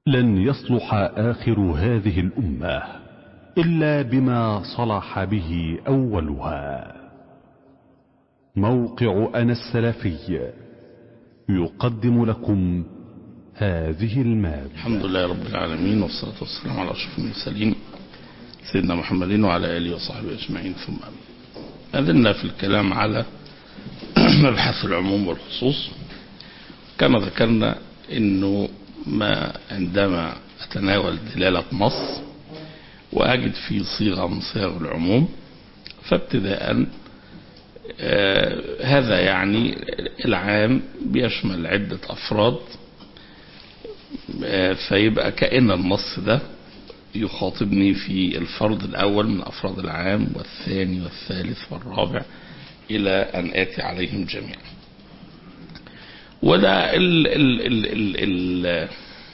لن يصلح آخر هذه الأمة إلا بما صلح به أولها موقع أنا السلفي يقدم لكم هذه المادة الحمد لله رب العالمين والصلاة والسلام على أشرف المرسلين سيدنا محمد وعلى آله وصحبه أجمعين ثم ما زلنا في الكلام على مبحث العموم والخصوص كما ذكرنا أنه ما عندما أتناول دلالة نص وأجد في صيغة من صيغ العموم فابتداء آه هذا يعني العام بيشمل عدة أفراد آه فيبقى كأن النص ده يخاطبني في الفرد الأول من أفراد العام والثاني والثالث والرابع إلى أن آتي عليهم جميعا وده ال ال ال ال ال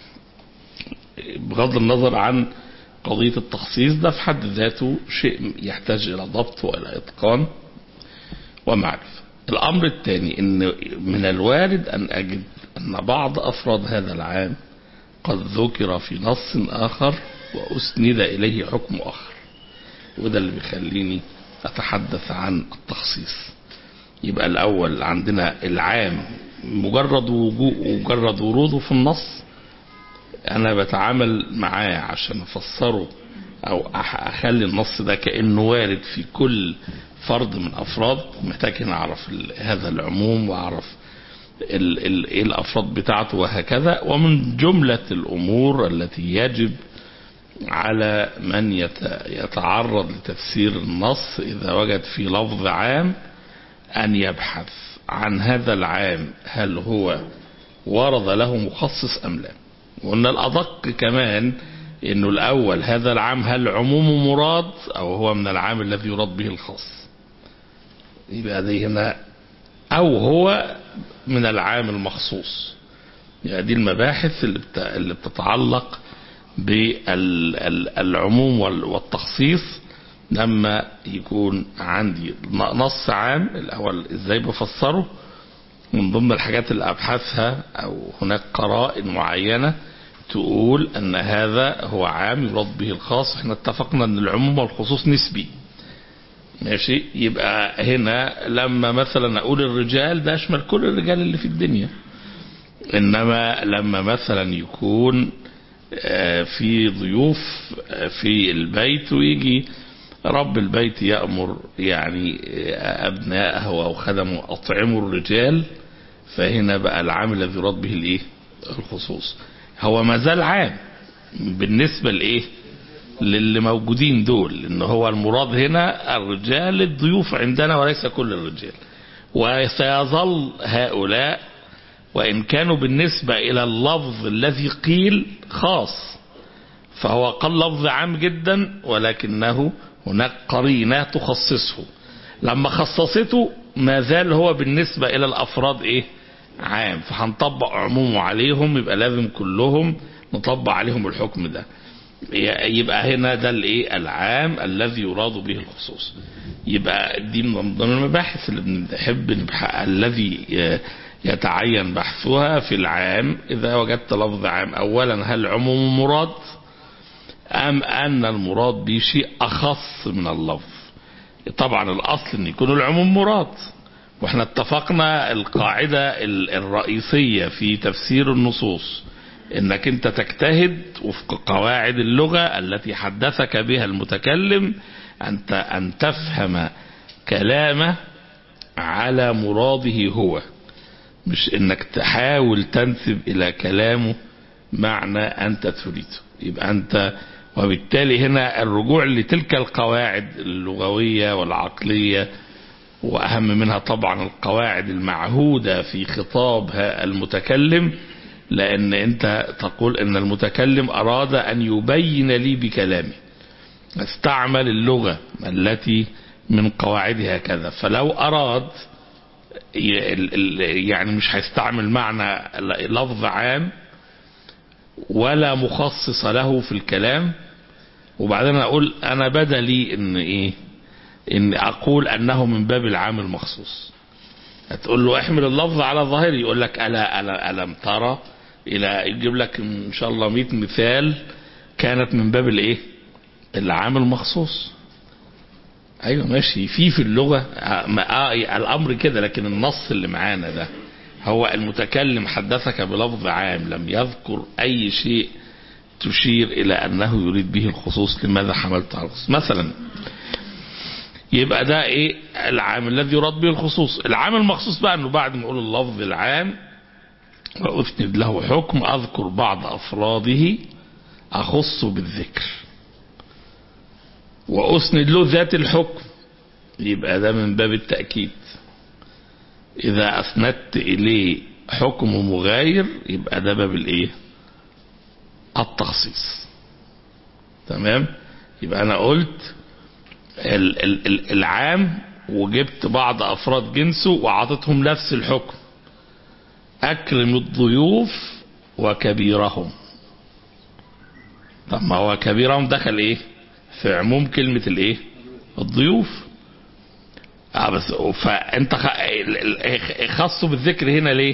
بغض النظر عن قضية التخصيص ده في حد ذاته شيء يحتاج إلى ضبط وإلى إتقان ومعرفة الأمر الثاني أن من الوارد أن أجد أن بعض أفراد هذا العام قد ذكر في نص آخر وأسند إليه حكم آخر وده اللي بيخليني أتحدث عن التخصيص يبقى الأول عندنا العام مجرد وجوء مجرد وروده في النص أنا بتعامل معاه عشان أفسره أو أخلي النص ده كأنه وارد في كل فرد من أفراد محتاج هنا أعرف هذا العموم وأعرف ايه الأفراد بتاعته وهكذا ومن جملة الأمور التي يجب على من يتعرض لتفسير النص إذا وجد في لفظ عام أن يبحث عن هذا العام هل هو ورد له مخصص أم لا وأن الأدق كمان أنه الأول هذا العام هل عموم مراد أو هو من العام الذي يراد به الخاص يبقى دي هنا أو هو من العام المخصوص يعني دي المباحث اللي بتتعلق بالعموم والتخصيص لما يكون عندي نص عام الأول إزاي بفسره من ضمن الحاجات اللي أبحثها أو هناك قرائن معينة تقول أن هذا هو عام يراد به الخاص احنا اتفقنا أن العموم والخصوص نسبي ماشي يبقى هنا لما مثلا أقول الرجال ده يشمل كل الرجال اللي في الدنيا إنما لما مثلا يكون في ضيوف في البيت ويجي رب البيت يأمر يعني أبنائه أو خدمه أطعموا الرجال فهنا بقى العام الذي يراد به الإيه الخصوص هو ما زال عام بالنسبة لإيه للي موجودين دول إن هو المراد هنا الرجال الضيوف عندنا وليس كل الرجال وسيظل هؤلاء وإن كانوا بالنسبة إلى اللفظ الذي قيل خاص فهو قال لفظ عام جدا ولكنه هناك قرينة تخصصه لما خصصته ما زال هو بالنسبة إلى الأفراد إيه عام فهنطبق عمومه عليهم يبقى لازم كلهم نطبق عليهم الحكم ده يبقى هنا ده الايه العام الذي يراد به الخصوص يبقى دي من ضمن المباحث اللي بنحب نبحث الذي يتعين بحثها في العام إذا وجدت لفظ عام أولا هل عموم مراد أم أن المراد به شيء أخص من اللفظ طبعا الأصل أن يكون العموم مراد واحنا اتفقنا القاعدة الرئيسية في تفسير النصوص انك انت تجتهد وفق قواعد اللغة التي حدثك بها المتكلم أنت أن تفهم كلامه على مراده هو مش انك تحاول تنسب الى كلامه معنى انت تريده يبقى انت وبالتالي هنا الرجوع لتلك القواعد اللغوية والعقلية واهم منها طبعا القواعد المعهودة في خطاب المتكلم لان انت تقول ان المتكلم اراد ان يبين لي بكلامه استعمل اللغة التي من قواعدها كذا فلو اراد يعني مش هيستعمل معنى لفظ عام ولا مخصص له في الكلام وبعدين اقول انا بدلي ان ايه ان اقول انه من باب العام المخصوص هتقول له احمل اللفظ على ظاهره يقول لك الا الا الم ترى الى يجيب لك ان شاء الله 100 مثال كانت من باب الايه العام المخصوص ايوه ماشي في في اللغه آه ما- آه الامر كده لكن النص اللي معانا ده هو المتكلم حدثك بلفظ عام لم يذكر اي شيء تشير الى انه يريد به الخصوص لماذا حملت على الخصوص مثلا يبقى ده ايه العام الذي يراد به الخصوص العام المخصوص بقى انه بعد ما يقول اللفظ العام واسند له حكم اذكر بعض افراده اخص بالذكر واسند له ذات الحكم يبقى ده من باب التأكيد اذا اسندت اليه حكم مغاير يبقى ده باب الايه التخصيص تمام يبقى انا قلت ال- ال- ال- العام وجبت بعض افراد جنسه وعطتهم نفس الحكم اكرم الضيوف وكبيرهم طب ما هو كبيرهم دخل ايه في عموم كلمة الايه الضيوف اه بس فانت خ... ال- ال- خصوا بالذكر هنا ليه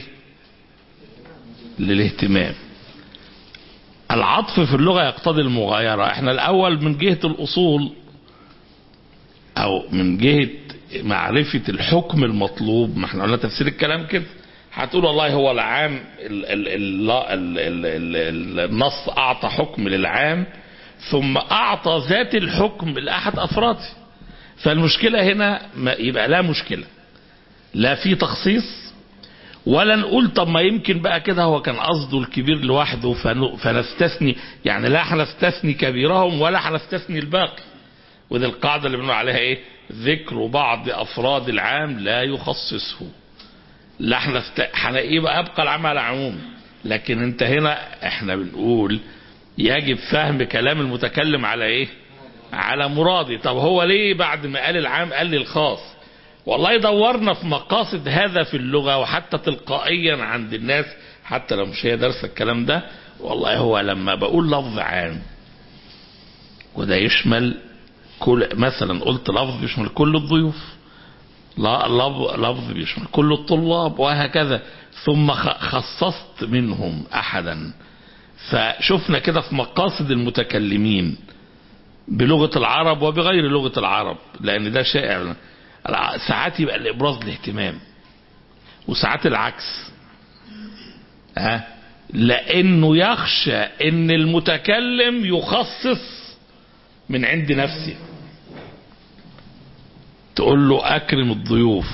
للاهتمام العطف في اللغة يقتضي المغايرة احنا الاول من جهة الاصول او من جهة معرفة الحكم المطلوب ما احنا قلنا تفسير الكلام كده هتقول والله هو العام ال ال ال ال ال ال النص اعطى حكم للعام ثم اعطى ذات الحكم لاحد افراده فالمشكلة هنا ما يبقى لا مشكلة لا في تخصيص ولا نقول طب ما يمكن بقى كده هو كان قصده الكبير لوحده فن- فنستثني يعني لا هنستثني كبيرهم ولا هنستثني الباقي ودي القاعدة اللي بنقول عليها ايه ذكر بعض افراد العام لا يخصصه لا احنا است... احنا ايه بقى ابقى العام على عموم لكن انت هنا احنا بنقول يجب فهم كلام المتكلم على ايه على مرادي طب هو ليه بعد ما قال العام قال لي الخاص والله دورنا في مقاصد هذا في اللغة وحتى تلقائيا عند الناس حتى لو مش هي درس الكلام ده والله هو لما بقول لفظ عام وده يشمل كل مثلا قلت لفظ يشمل كل الضيوف لا لفظ لفظ بيشمل كل الطلاب وهكذا ثم خ- خصصت منهم احدا فشفنا كده في مقاصد المتكلمين بلغة العرب وبغير لغة العرب لأن ده شائع الع- ساعات يبقى الإبراز الاهتمام وساعات العكس ها لأنه يخشى أن المتكلم يخصص من عند نفسه تقول له أكرم الضيوف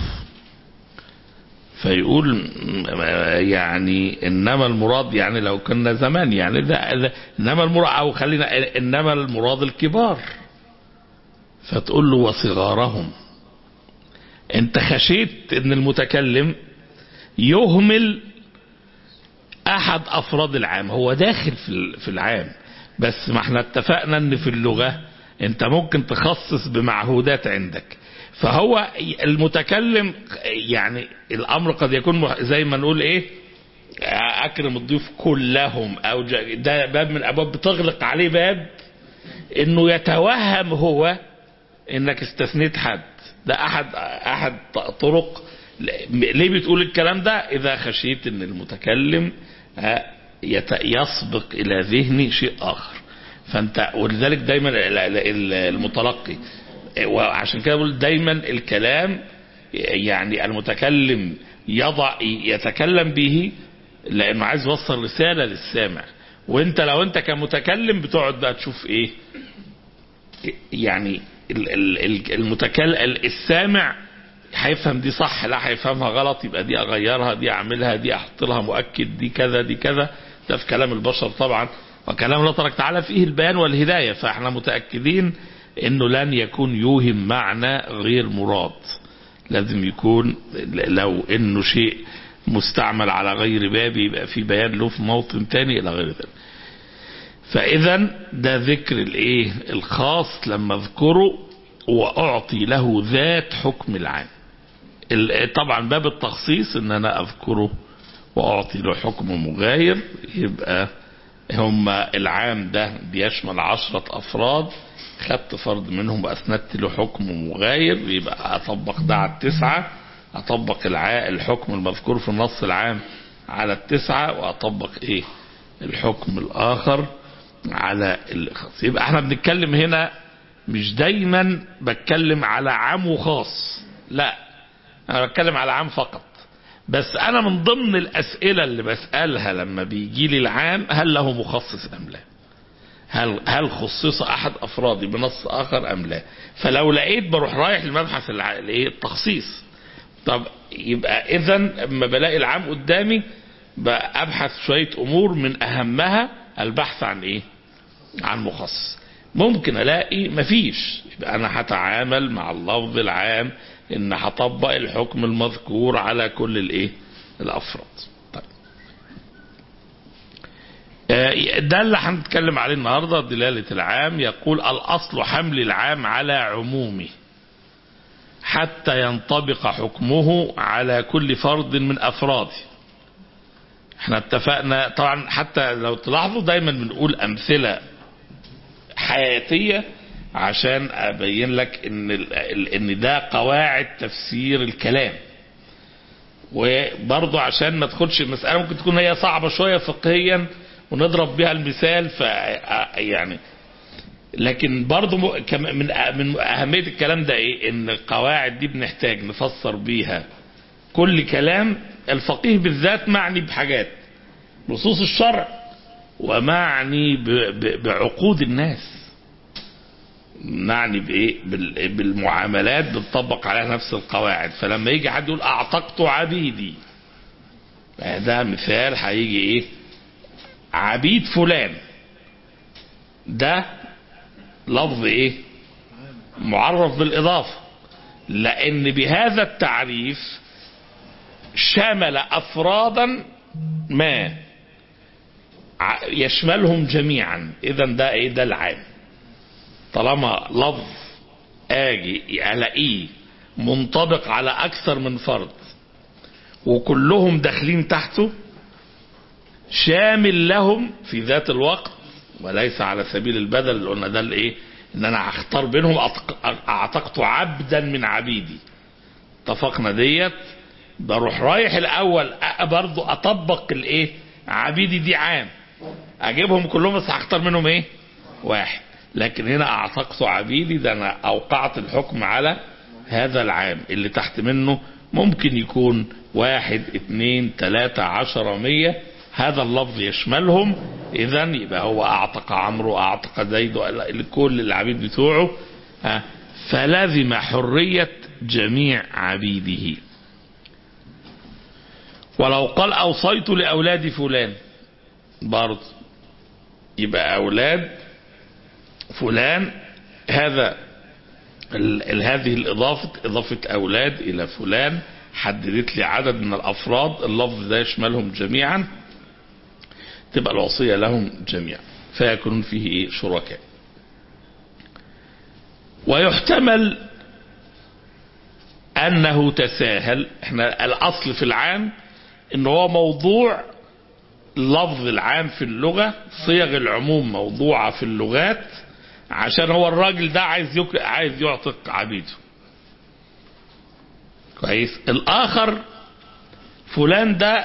فيقول م- يعني انما المراد يعني لو كنا زمان يعني ده ده- انما المراد او خلينا انما المراد الكبار فتقول له وصغارهم انت خشيت ان المتكلم يهمل احد افراد العام هو داخل في ال- في العام بس ما احنا اتفقنا ان في اللغة انت ممكن تخصص بمعهودات عندك فهو المتكلم يعني الامر قد يكون مح- زي ما نقول ايه اكرم الضيوف كلهم او ج- ده باب من الابواب بتغلق عليه باب انه يتوهم هو انك استثنيت حد ده احد احد طرق ليه بتقول الكلام ده اذا خشيت ان المتكلم آه، يت- يسبق الى ذهني شيء اخر فانت ولذلك دايما ال- ال- المتلقي وعشان كده بقول دايما الكلام يعني المتكلم يضع يتكلم به لانه عايز يوصل رساله للسامع وانت لو انت كمتكلم بتقعد بقى تشوف ايه يعني ال- ال- ال- المتكلم السامع هيفهم دي صح لا هيفهمها غلط يبقى دي اغيرها دي اعملها دي احط لها مؤكد دي كذا دي كذا ده في كلام البشر طبعا وكلام الله تبارك تعالى فيه البيان والهدايه فاحنا متاكدين انه لن يكون يوهم معنى غير مراد لازم يكون لو انه شيء مستعمل على غير بابه يبقى في بيان له في موطن تاني الى غير ذلك فاذا ده ذكر الايه الخاص لما اذكره واعطي له ذات حكم العام ال- طبعا باب التخصيص ان انا اذكره واعطي له حكم مغاير يبقى هم العام ده بيشمل عشرة افراد خدت فرد منهم واسندت له حكم مغاير يبقى اطبق ده على التسعة اطبق الع- الحكم المذكور في النص العام على التسعة واطبق ايه الحكم الاخر على الخاص يبقى احنا بنتكلم هنا مش دايما بتكلم على عام وخاص لا انا بتكلم على عام فقط بس انا من ضمن الاسئلة اللي بسألها لما بيجي لي العام هل له مخصص ام لا هل هل خصص احد افرادي بنص اخر ام لا فلو لقيت بروح رايح لمبحث الع- الايه التخصيص طب يبقى اذا اما بلاقي العام قدامي ابحث شويه امور من اهمها البحث عن ايه عن مخصص ممكن الاقي مفيش يبقى انا هتعامل مع اللفظ العام ان هطبق الحكم المذكور على كل الايه الافراد طيب آه، ده اللي هنتكلم عليه النهارده دلاله العام يقول الاصل حمل العام على عمومه حتى ينطبق حكمه على كل فرد من افراده احنا اتفقنا طبعا حتى لو تلاحظوا دايما بنقول امثله حياتيه عشان ابين لك ان ال- ال- ان ده قواعد تفسير الكلام وبرضه عشان ما تاخدش المساله ممكن تكون هي صعبه شويه فقهيا ونضرب بها المثال ف يعني لكن برضه م- كم- من من اهميه الكلام ده ايه ان القواعد دي بنحتاج نفسر بيها كل كلام الفقيه بالذات معني بحاجات نصوص الشرع ومعني ب- ب- بعقود الناس معني بايه بال- بالمعاملات بتطبق عليها نفس القواعد فلما يجي حد يقول اعتقت عبيدي ده مثال هيجي ايه عبيد فلان ده لفظ ايه معرف بالاضافه لان بهذا التعريف شمل افرادا ما ع- يشملهم جميعا اذا ده ايه ده العام طالما لفظ اجي الاقيه منطبق على اكثر من فرد وكلهم داخلين تحته شامل لهم في ذات الوقت وليس على سبيل البدل اللي قلنا ده الايه ان انا هختار بينهم أعتق- اعتقت عبدا من عبيدي اتفقنا ديت بروح رايح الاول أ- برضو اطبق الايه عبيدي دي عام اجيبهم كلهم بس هختار منهم ايه واحد لكن هنا اعتقت عبيدي ده انا اوقعت الحكم على هذا العام اللي تحت منه ممكن يكون واحد اتنين تلاتة عشرة مية هذا اللفظ يشملهم اذا يبقى هو اعتق عمرو اعتق زيد كل العبيد بتوعه ها، فلزم حرية جميع عبيده ولو قال اوصيت لاولاد فلان برضه يبقى اولاد فلان هذا ال ال هذه الإضافة إضافة أولاد إلى فلان حددت لي عدد من الأفراد اللفظ ده يشملهم جميعا تبقى الوصية لهم جميعا فيكونون فيه إيه شركاء ويحتمل أنه تساهل احنا الأصل في العام إن هو موضوع اللفظ العام في اللغة صيغ العموم موضوعة في اللغات عشان هو الراجل ده عايز يك... عايز يعتق عبيده كويس الاخر فلان ده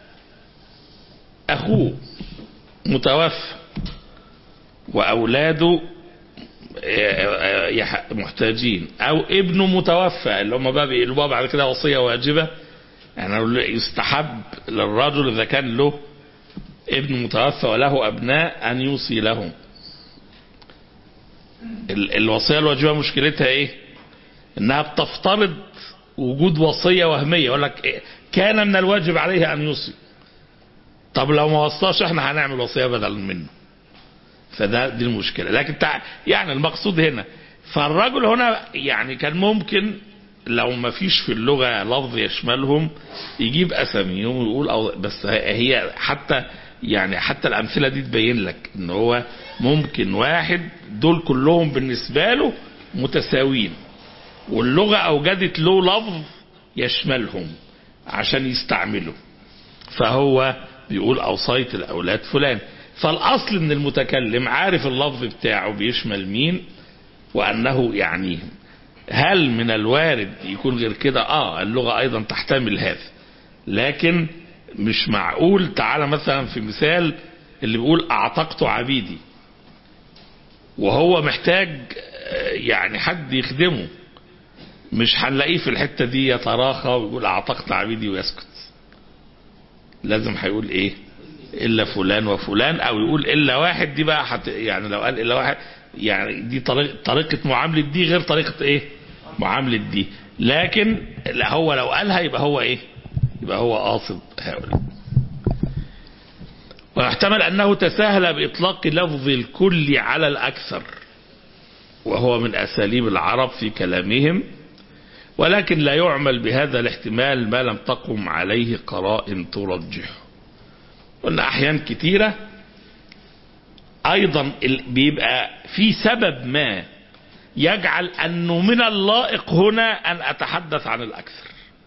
اخوه متوفى واولاده آه، آه، يح- محتاجين او ابنه متوفى اللي هم بقى بيقلبوها بعد كده وصيه واجبه يعني يستحب للرجل اذا كان له ابن متوفى وله ابناء ان يوصي لهم ال- الوصيه الواجبه مشكلتها ايه؟ انها بتفترض وجود وصيه وهميه يقول لك إيه؟ كان من الواجب عليه ان يوصي طب لو ما وصاش احنا هنعمل وصيه بدل منه فده دي المشكله لكن تع... يعني المقصود هنا فالرجل هنا يعني كان ممكن لو ما فيش في اللغه لفظ يشملهم يجيب اساميهم ويقول أو بس هي حتى يعني حتى الامثله دي تبين لك ان هو ممكن واحد دول كلهم بالنسبه له متساويين واللغه اوجدت له لفظ يشملهم عشان يستعمله فهو بيقول اوصيت الاولاد فلان فالاصل ان المتكلم عارف اللفظ بتاعه بيشمل مين وانه يعنيهم هل من الوارد يكون غير كده اه اللغه ايضا تحتمل هذا لكن مش معقول تعالى مثلا في مثال اللي بيقول اعتقت عبيدي وهو محتاج آه، يعني حد يخدمه مش هنلاقيه في الحتة دي يتراخى ويقول اعتقت عبيدي ويسكت لازم هيقول ايه الا فلان وفلان او يقول الا واحد دي بقى حت يعني لو قال الا واحد يعني دي طريقة, طريقة معاملة دي غير طريقة ايه معاملة دي لكن لا هو لو قالها يبقى هو ايه يبقى هو قاصد هؤلاء ويحتمل أنه تساهل بإطلاق لفظ الكل على الأكثر وهو من أساليب العرب في كلامهم ولكن لا يعمل بهذا الاحتمال ما لم تقم عليه قرائن ترجحه قلنا أحيان كتيرة أيضا ال- بيبقى في سبب ما يجعل أنه من اللائق هنا أن أتحدث عن الأكثر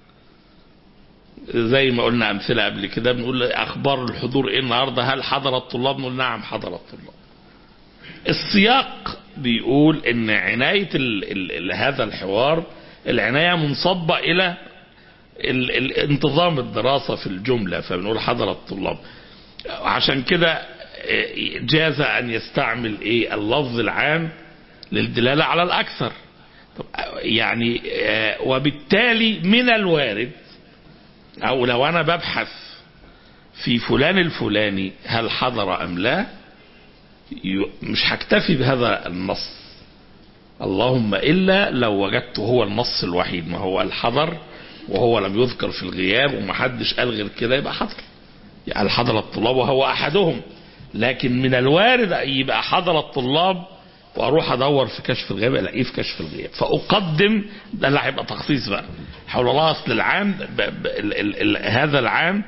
زي ما قلنا أمثلة قبل كده بنقول أخبار الحضور إيه النهاردة هل حضر الطلاب نقول نعم حضر الطلاب السياق بيقول ان عناية ال ال ال هذا الحوار العناية منصبة الى ال ال انتظام الدراسة في الجملة فبنقول حضر الطلاب عشان كده إيه، جاز ان يستعمل ايه اللفظ العام للدلالة على الاكثر طب، يعني آه، وبالتالي من الوارد او لو انا ببحث في فلان الفلاني هل حضر ام لا ي- مش هكتفي بهذا النص اللهم إلا لو وجدت هو النص الوحيد ما هو الحضر وهو لم يذكر في الغياب ومحدش قال غير كده يبقى حضر يعني حضر الطلاب وهو أحدهم لكن من الوارد يبقى حضر الطلاب واروح ادور في كشف الغياب الاقيه في كشف الغياب فاقدم ده اللي هيبقى تخصيص بقى حول الله اصل العام ب ب ال ال ال هذا العام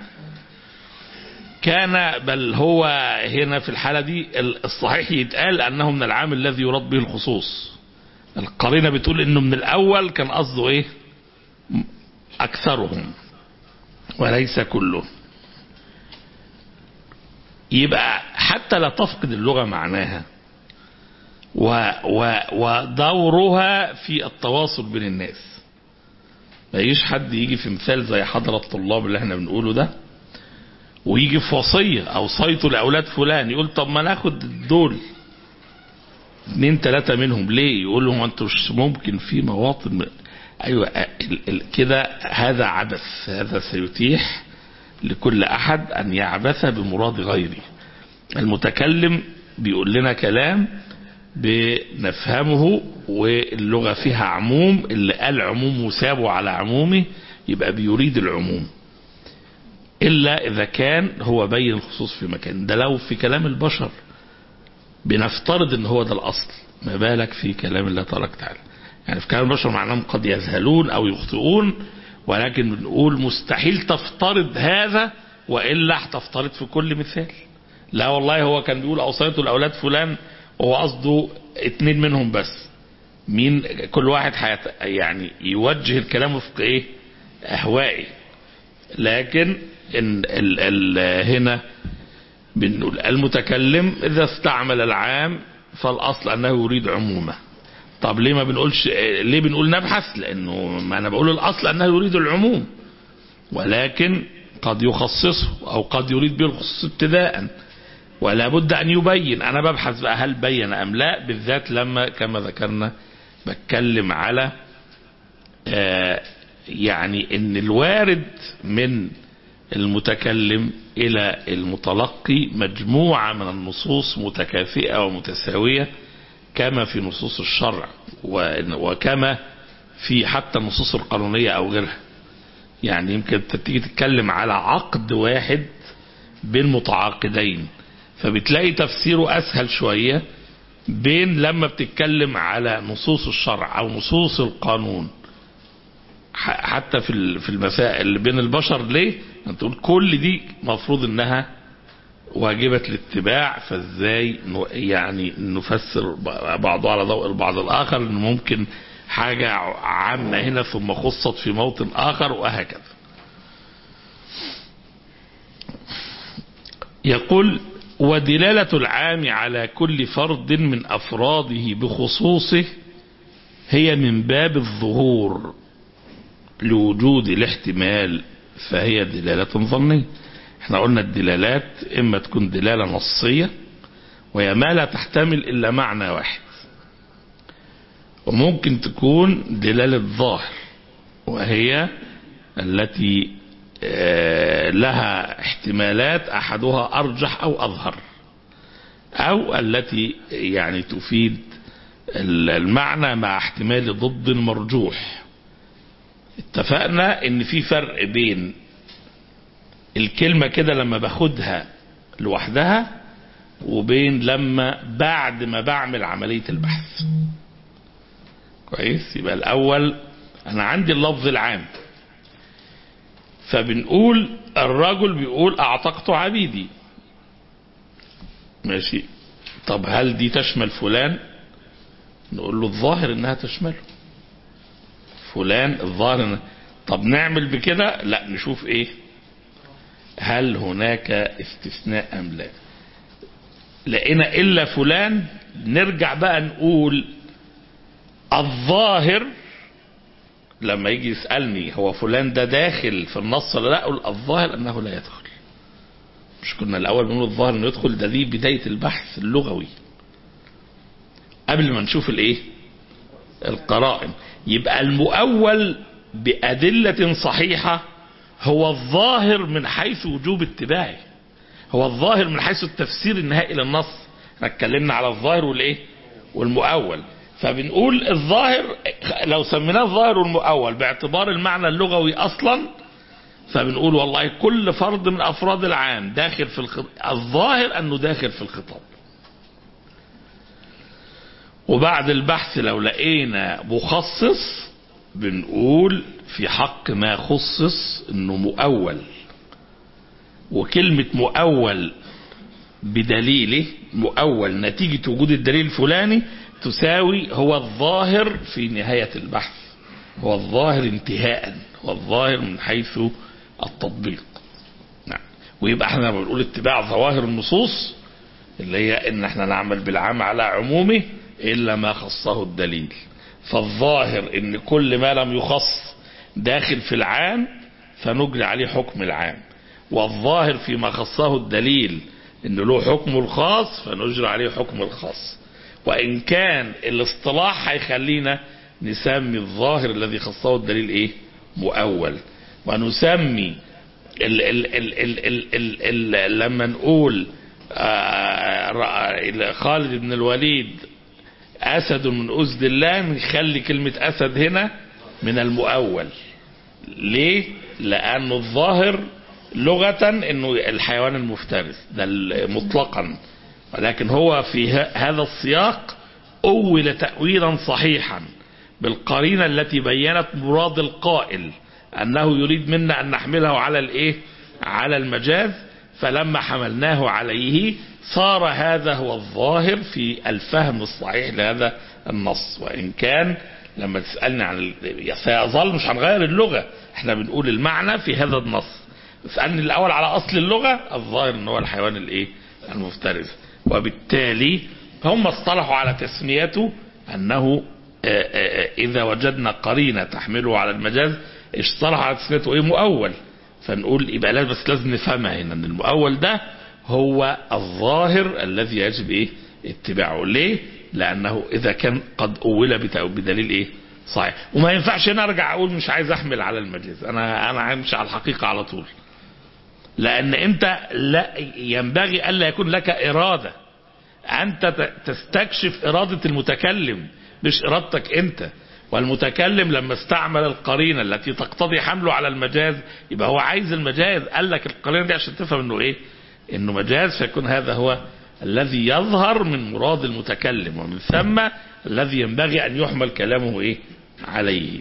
كان بل هو هنا في الحالة دي الصحيح يتقال أنه من العام الذي يراد به الخصوص القرينة بتقول أنه من الأول كان قصده إيه أكثرهم وليس كلهم يبقى حتى لا تفقد اللغة معناها و و ودورها في التواصل بين الناس ما يجيش حد يجي في مثال زي حضرة الطلاب اللي احنا بنقوله ده ويجي في وصية اوصيته لاولاد فلان يقول طب ما ناخد دول اتنين تلاتة منهم ليه يقول لهم انتوا مش ممكن في مواطن م... ايوه ال ال كده هذا عبث هذا سيتيح لكل احد ان يعبث بمراد غيره المتكلم بيقول لنا كلام بنفهمه واللغة فيها عموم اللي قال عموم وسابه على عمومه يبقى بيريد العموم إلا إذا كان هو بين الخصوص في مكان ده لو في كلام البشر بنفترض ان هو ده الأصل ما بالك في كلام الله تبارك وتعالى يعني في كلام البشر معناهم قد يذهلون أو يخطئون ولكن بنقول مستحيل تفترض هذا وإلا هتفترض في كل مثال لا والله هو كان بيقول أوصيته الأولاد فلان وهو قصده اتنين منهم بس مين كل واحد حيات يعني يوجه الكلام وفق ايه اهوائي لكن إن ال ال هنا بنقول المتكلم اذا استعمل العام فالاصل انه يريد عمومه طب ليه ما بنقولش ليه بنقول نبحث لانه ما انا بقول الاصل انه يريد العموم ولكن قد يخصصه او قد يريد به الخصوص ابتداء ولا بد أن يبين أنا ببحث بقى هل بين أم لا بالذات لما كما ذكرنا بتكلم على آه يعني ان الوارد من المتكلم إلى المتلقي مجموعة من النصوص متكافئة ومتساوية كما في نصوص الشرع وكما في حتى النصوص القانونية أو غيرها يعني يمكن تيجي تتكلم على عقد واحد بين متعاقدين فبتلاقي تفسيره أسهل شوية بين لما بتتكلم على نصوص الشرع أو نصوص القانون حتى في في المسائل اللي بين البشر ليه؟ تقول كل دي مفروض انها واجبة الاتباع فازاي يعني نفسر بعضها على ضوء البعض الاخر ان ممكن حاجة عامة هنا ثم خصت في موطن اخر وهكذا يقول ودلالة العام على كل فرد من أفراده بخصوصه هي من باب الظهور لوجود الاحتمال فهي دلالة ظنية احنا قلنا الدلالات اما تكون دلالة نصية وهي ما لا تحتمل الا معنى واحد وممكن تكون دلالة ظاهر وهي التي آه، لها احتمالات احدها ارجح او اظهر او التي يعني تفيد المعنى مع احتمال ضد مرجوح اتفقنا ان في فرق بين الكلمة كده لما باخدها لوحدها وبين لما بعد ما بعمل عملية البحث كويس يبقى الاول انا عندي اللفظ العام فبنقول الرجل بيقول اعتقت عبيدي ماشي طب هل دي تشمل فلان نقول له الظاهر انها تشمله فلان الظاهر إن... طب نعمل بكده لا نشوف ايه هل هناك استثناء ام لا لقينا الا فلان نرجع بقى نقول الظاهر لما يجي يسألني هو فلان ده داخل في النص ولا لا اقول الظاهر انه لا يدخل مش كنا الاول بنقول الظاهر انه يدخل ده دي بداية البحث اللغوي قبل ما نشوف الايه القرائن يبقى المؤول بأدلة صحيحة هو الظاهر من حيث وجوب اتباعه هو الظاهر من حيث التفسير النهائي للنص احنا اتكلمنا على الظاهر والايه والمؤول فبنقول الظاهر لو سميناه الظاهر والمؤول باعتبار المعنى اللغوي اصلا فبنقول والله كل فرد من افراد العام داخل في الخطاب الظاهر انه داخل في الخطاب وبعد البحث لو لقينا مخصص بنقول في حق ما خصص انه مؤول وكلمة مؤول بدليله مؤول نتيجة وجود الدليل الفلاني تساوي هو الظاهر في نهاية البحث هو الظاهر انتهاء هو الظاهر من حيث التطبيق نعم ويبقى احنا لما بنقول اتباع ظواهر النصوص اللي هي ان احنا نعمل بالعام على عمومه الا ما خصه الدليل فالظاهر ان كل ما لم يخص داخل في العام فنجري عليه حكم العام والظاهر فيما خصه الدليل ان له حكم الخاص فنجري عليه حكم الخاص وان كان الاصطلاح هيخلينا نسمي الظاهر الذي خصه الدليل ايه مؤول ونسمي ال ال ال ال ال ال ال لما نقول آه خالد بن الوليد اسد من اسد الله نخلي كلمة اسد هنا من المؤول ليه لانه الظاهر لغة انه الحيوان المفترس ده مطلقا ولكن هو في هذا السياق اول تأويلا صحيحا بالقرينة التي بينت مراد القائل انه يريد منا ان نحمله على الايه على المجاز فلما حملناه عليه صار هذا هو الظاهر في الفهم الصحيح لهذا النص وان كان لما تسألني عن سيظل مش هنغير اللغة احنا بنقول المعنى في هذا النص اسألني الاول على اصل اللغة الظاهر ان هو الحيوان الايه المفترس وبالتالي هم اصطلحوا على تسميته انه اذا وجدنا قرينة تحمله على المجاز اصطلحوا على تسميته ايه مؤول فنقول يبقى لازم بس لازم نفهمها هنا ان المؤول ده هو الظاهر الذي يجب ايه اتباعه ليه لانه اذا كان قد اول بدليل ايه صحيح وما ينفعش هنا ارجع اقول مش عايز احمل على المجاز انا انا همشي على الحقيقه على طول لان انت لا ينبغي الا يكون لك اراده انت تستكشف اراده المتكلم مش ارادتك انت والمتكلم لما استعمل القرينه التي تقتضي حمله على المجاز يبقى هو عايز المجاز قال لك القرينه دي عشان تفهم انه ايه انه مجاز فيكون هذا هو الذي يظهر من مراد المتكلم ومن ثم الذي ينبغي ان يحمل كلامه ايه عليه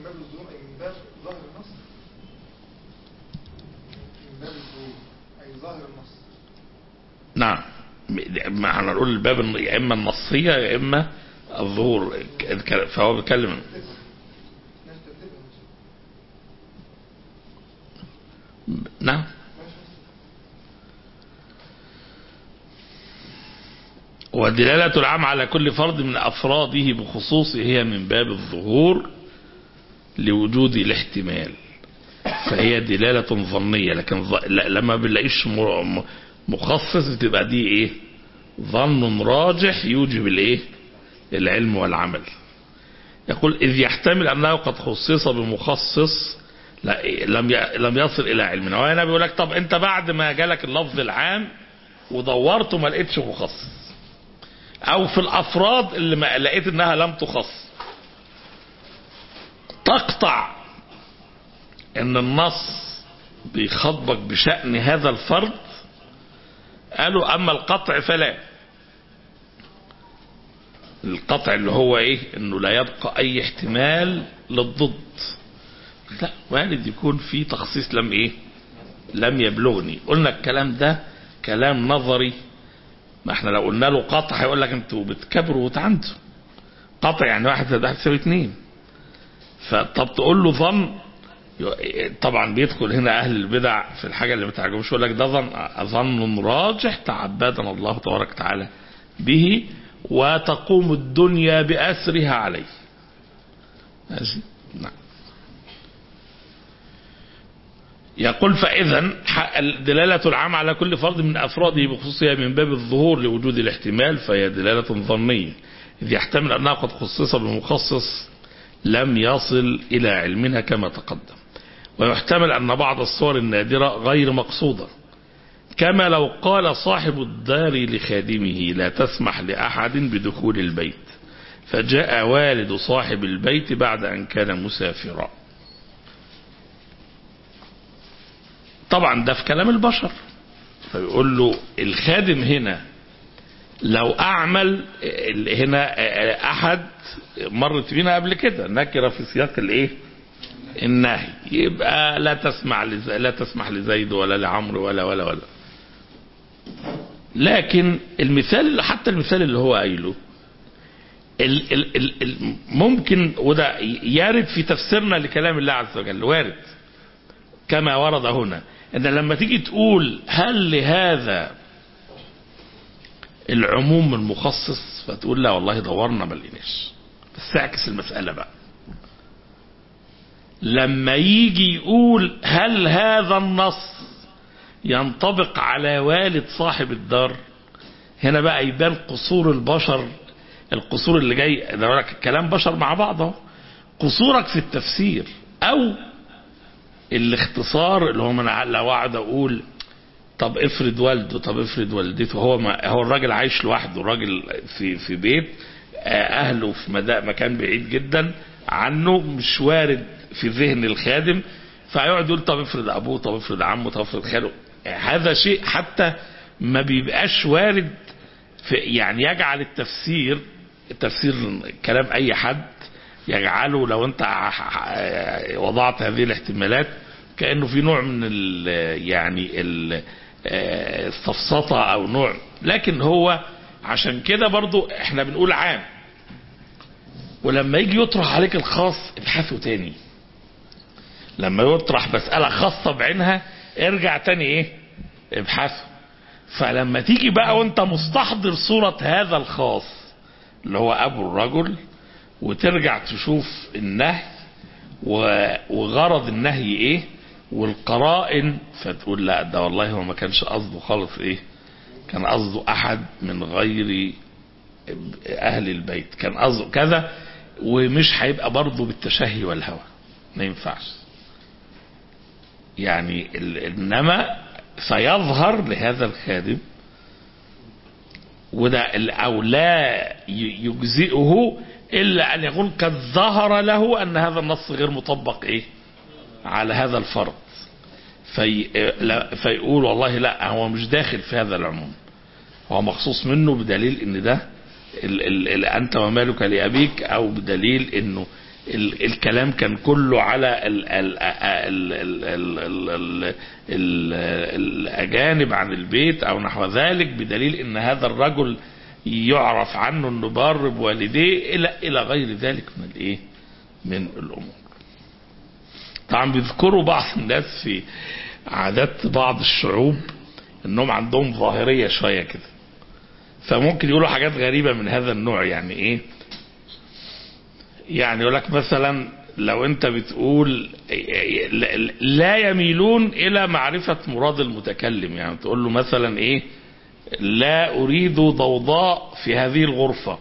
نعم ما احنا نقول الباب يا اما النصيه يا اما الظهور فهو بيتكلم نعم ودلالة العام على كل فرد من أفراده بخصوصه هي من باب الظهور لوجود الاحتمال فهي دلالة ظنية لكن ظ... ل- لما بنلاقيش م- م- مخصص بتبقى دي ايه ظن راجح يوجب الايه العلم والعمل يقول إذ يحتمل أنه قد خصص بمخصص لا لم ي- لم يصل إلى علمنا وهنا بيقول لك طب أنت بعد ما جالك اللفظ العام ودورت ما لقيتش مخصص أو في الأفراد اللي ما لقيت إنها لم تخص تقطع إن النص بيخاطبك بشأن هذا الفرد قالوا أما القطع فلا القطع اللي هو ايه انه لا يبقى اي احتمال للضد لا وارد يكون في تخصيص لم ايه لم يبلغني قلنا الكلام ده كلام نظري ما احنا لو قلنا له قطع هيقول لك انتوا بتكبروا وتعنتوا قطع يعني واحد زائد واحد يساوي اتنين فطب تقول له ظن طبعا بيدخل هنا اهل البدع في الحاجه اللي ما تعجبوش يقول لك ده ظن ظن راجح تعبدنا الله تبارك وتعالى به وتقوم الدنيا بأسرها عليه ماشي نعم يقول فإذا دلالة العام على كل فرد من أفراده بخصوصها من باب الظهور لوجود الاحتمال فهي دلالة ظنية إذ يحتمل أنها قد خصص بمخصص لم يصل إلى علمنا كما تقدم ويحتمل أن بعض الصور النادرة غير مقصودة كما لو قال صاحب الدار لخادمه لا تسمح لأحد بدخول البيت فجاء والد صاحب البيت بعد أن كان مسافرا طبعا ده في كلام البشر فيقول له الخادم هنا لو أعمل هنا أحد مرت بينا قبل كده نكرة في سياق الإيه النهي يبقى لا تسمع لز... لا تسمح لزيد ولا لعمرو ولا ولا ولا لكن المثال حتى المثال اللي هو قايله ال ال ال ال ممكن وده يرد في تفسيرنا لكلام الله عز وجل وارد كما ورد هنا ان لما تيجي تقول هل لهذا العموم المخصص فتقول لا والله دورنا ما لقيناش بس اعكس المسألة بقى لما يجي يقول هل هذا النص ينطبق على والد صاحب الدار هنا بقى يبان قصور البشر القصور اللي جاي ده لك كلام بشر مع بعض اهو قصورك في التفسير او الاختصار اللي هو من لو اقعد اقول طب افرض والده طب افرض والدته هو ما هو الراجل عايش لوحده الراجل في في بيت اهله في مكان بعيد جدا عنه مش وارد في ذهن الخادم فيقعد يقول طب افرض ابوه طب افرض عمه طب افرض خاله هذا شيء حتى ما بيبقاش وارد في يعني يجعل التفسير التفسير كلام اي حد يجعله لو انت وضعت هذه الاحتمالات كانه في نوع من ال يعني السفسطه او نوع لكن هو عشان كده برضو احنا بنقول عام ولما يجي يطرح عليك الخاص ابحثه تاني لما يطرح مسألة خاصة بعينها ارجع تاني ايه ابحثه فلما تيجي بقى وانت مستحضر صورة هذا الخاص اللي هو ابو الرجل وترجع تشوف النهي وغرض النهي ايه والقرائن فتقول لا ده والله هو ما كانش قصده خالص ايه كان قصده احد من غير اهل البيت كان قصده كذا ومش هيبقى برضه بالتشهي والهوى ما ينفعش يعني انما سيظهر لهذا الخادم وده او لا يجزئه الا ان يقول قد ظهر له ان هذا النص غير مطبق ايه على هذا الفرض في فيقول والله لا هو مش داخل في هذا العموم هو مخصوص منه بدليل ان ده ال ال ال انت ومالك لابيك او بدليل انه ال الكلام كان كله على ال ال ال ال ال ال ال الاجانب عن البيت او نحو ذلك بدليل ان هذا الرجل يعرف عنه انه بار بوالديه الى الى غير ذلك من الايه من الامور طبعا بيذكروا بعض الناس في عادات بعض الشعوب انهم عندهم ظاهريه شويه كده فممكن يقولوا حاجات غريبه من هذا النوع يعني ايه يعني يقول لك مثلا لو انت بتقول لا يميلون الى معرفة مراد المتكلم يعني تقول له مثلا ايه لا اريد ضوضاء في هذه الغرفة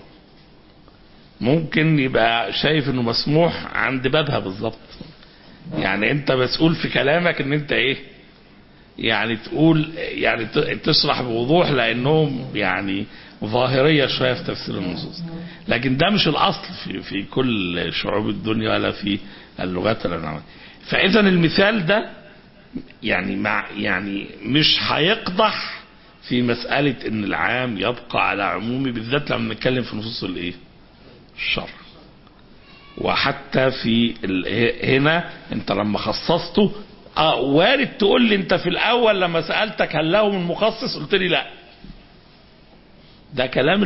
ممكن يبقى شايف انه مسموح عند بابها بالظبط يعني انت مسؤول في كلامك ان انت ايه يعني تقول يعني تشرح بوضوح لانهم يعني ظاهريه شويه في تفسير النصوص لكن ده مش الاصل في في كل شعوب الدنيا ولا في اللغات العربيه فاذا المثال ده يعني مع يعني مش هيقضح في مساله ان العام يبقى على عمومه بالذات لما نتكلم في نصوص الايه الشرع وحتى في هنا انت لما خصصته اه وارد تقول لي انت في الاول لما سالتك هل له من مخصص قلت لي لا ده كلام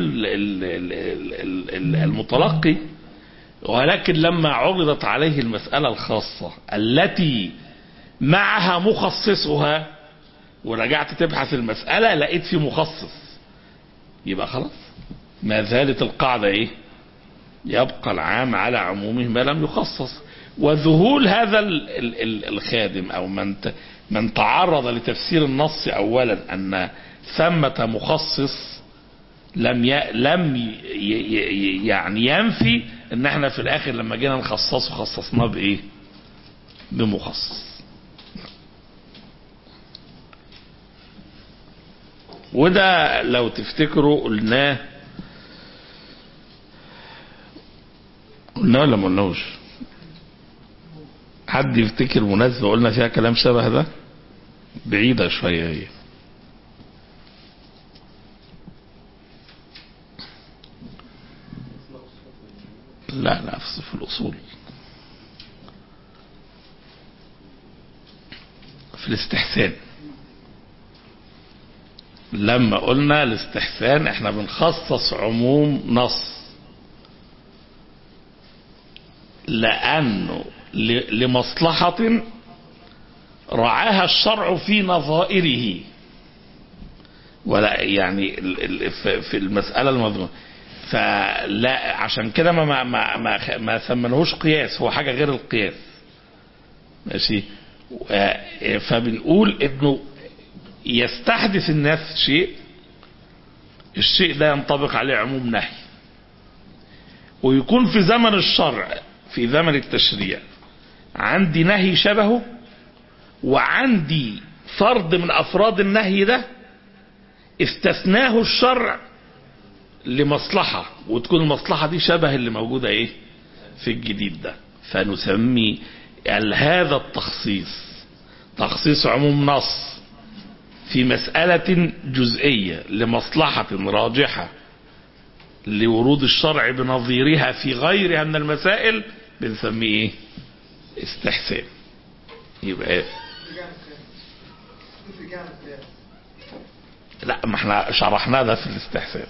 المتلقي ولكن لما عرضت عليه المسألة الخاصة التي معها مخصصها ورجعت تبحث المسألة لقيت في مخصص يبقى خلاص ما زالت القاعدة ايه يبقى العام على عمومه ما لم يخصص وذهول هذا الخادم او من من تعرض لتفسير النص اولا ان ثمة مخصص لم ي... لم ي... ي... يعني ينفي ان احنا في الاخر لما جينا نخصصه خصصناه بايه بمخصص وده لو تفتكروا قلناه قلناه ولا ما قلناهوش حد يفتكر مناسبة قلنا فيها كلام شبه ده بعيدة شوية هي لا لا في الأصول في الاستحسان لما قلنا الاستحسان احنا بنخصص عموم نص لأنه لمصلحة رعاها الشرع في نظائره ولا يعني في المسألة المظلومة فلا عشان كده ما ما ما ما, ما ثمنهوش قياس هو حاجة غير القياس ماشي فبنقول انه يستحدث الناس شيء الشيء ده ينطبق عليه عموم نهي ويكون في زمن الشرع في زمن التشريع عندي نهي شبهه وعندي فرد من افراد النهي ده استثناه الشرع لمصلحة وتكون المصلحة دي شبه اللي موجودة ايه في الجديد ده فنسمي هذا التخصيص تخصيص عموم نص في مسألة جزئية لمصلحة راجحة لورود الشرع بنظيرها في غيرها من المسائل بنسميه ايه استحسان يبقى ايه لا ما احنا شرحنا ده في الاستحسان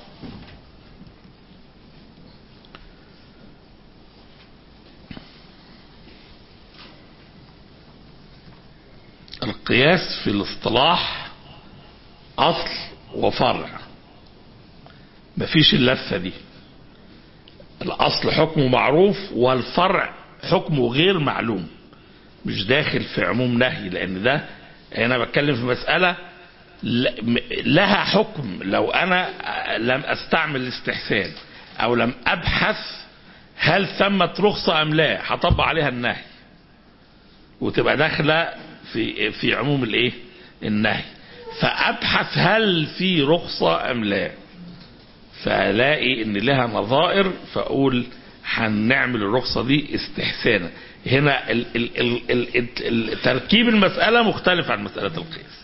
القياس في الاصطلاح اصل وفرع مفيش اللفه دي الاصل حكمه معروف والفرع حكمه غير معلوم مش داخل في عموم نهي لان ده انا بتكلم في مساله لها حكم لو انا لم استعمل الاستحسان او لم ابحث هل ثمت رخصه ام لا هطبق عليها النهي وتبقى داخله في في عموم الايه النهي فابحث هل في رخصه ام لا فالاقي ان لها نظائر فاقول هنعمل الرخصه دي استحسانا هنا ال ال ال ال ال تركيب المساله مختلف عن مساله القياس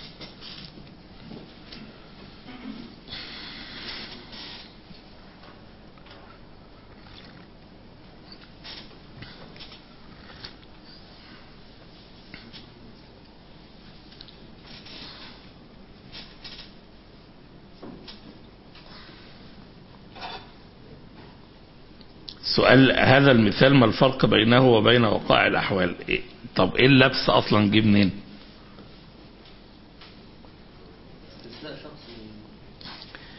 سؤال هذا المثال ما الفرق بينه وبين وقائع الأحوال إيه؟ طب إيه اللبس أصلا جه منين